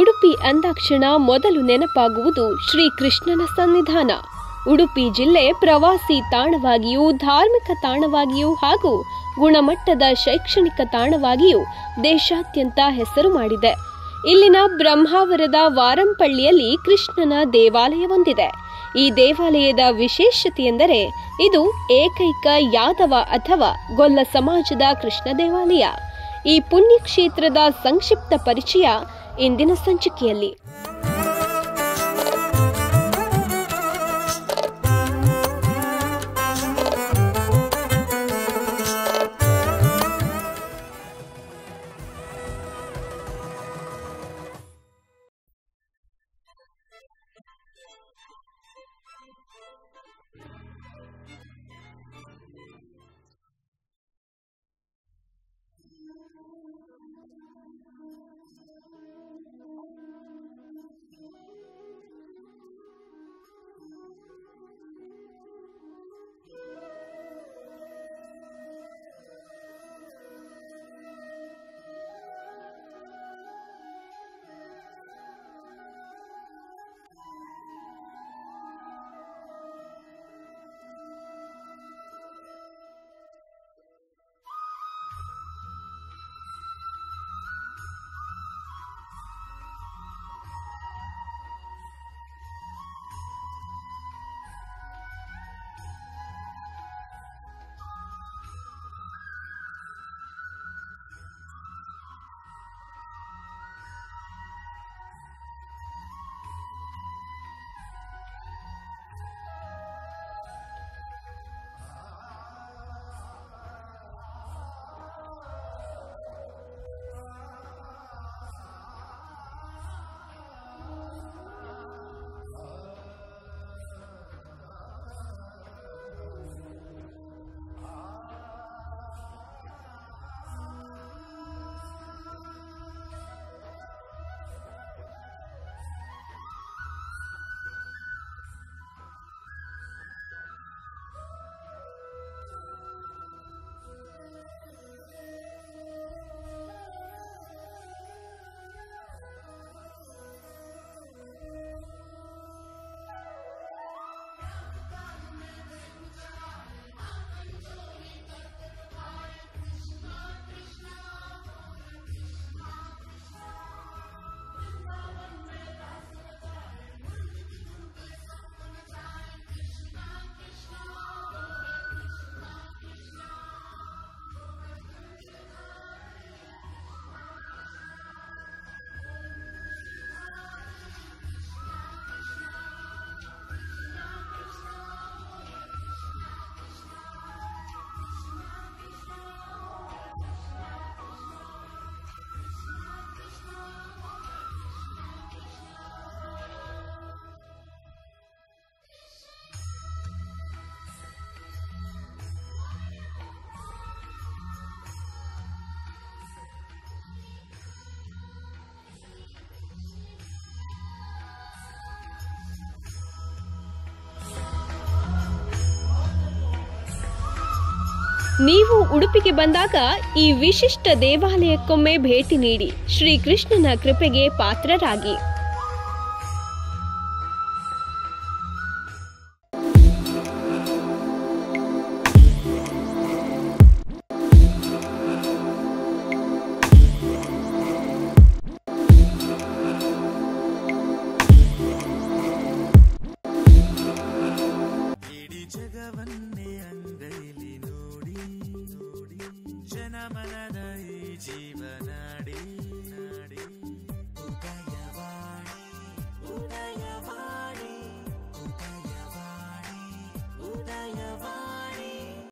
ಉಡುಪಿ ಅಂದಾಕ್ಷಣ ಮೊದಲು ನೆನಪಾಗುವುದು ಶ್ರೀಕೃಷ್ಣನ ಸನ್ನಿಧಾನ ಉಡುಪಿ ಜಿಲ್ಲೆ ಪ್ರವಾಸಿ ತಾಣವಾಗಿಯೂ ಧಾರ್ಮಿಕ ತಾಣವಾಗಿಯೂ ಹಾಗೂ ಗುಣಮಟ್ಟದ ಶೈಕ್ಷಣಿಕ ತಾಣವಾಗಿಯೂ ದೇಶಾದ್ಯಂತ ಹೆಸರು ಮಾಡಿದೆ ಇಲ್ಲಿನ ಬ್ರಹ್ಮಾವರದ ವಾರಂಪಳ್ಳಿಯಲ್ಲಿ ಕೃಷ್ಣನ ದೇವಾಲಯವೊಂದಿದೆ ಈ ದೇವಾಲಯದ ವಿಶೇಷತೆ ಎಂದರೆ ಇದು ಏಕೈಕ ಯಾದವ ಅಥವಾ ಗೊಲ್ಲ ಸಮಾಜದ ಕೃಷ್ಣ ದೇವಾಲಯ ಈ ಪುಣ್ಯಕ್ಷೇತ್ರದ ಸಂಕ್ಷಿಪ್ತ ಪರಿಚಯ ಇಂದಿನ ಸಂಚಿಕೆಯಲ್ಲಿ ನೀವು ಉಡುಪಿಗೆ ಬಂದಾಗ ಈ ವಿಶಿಷ್ಟ ದೇವಾಲಯಕ್ಕೊಮ್ಮೆ ಭೇಟಿ ನೀಡಿ ಶ್ರೀಕೃಷ್ಣನ ಕೃಪೆಗೆ ಪಾತ್ರರಾಗಿ ಇಡೀ ಜಗವನ್ನೇ ಅಂಗೈಲಿ ನೋಡಿ ನೋಡಿ ಜನಮನದ ಈ ಜೀವನಾಡಿ ನಾಡಿ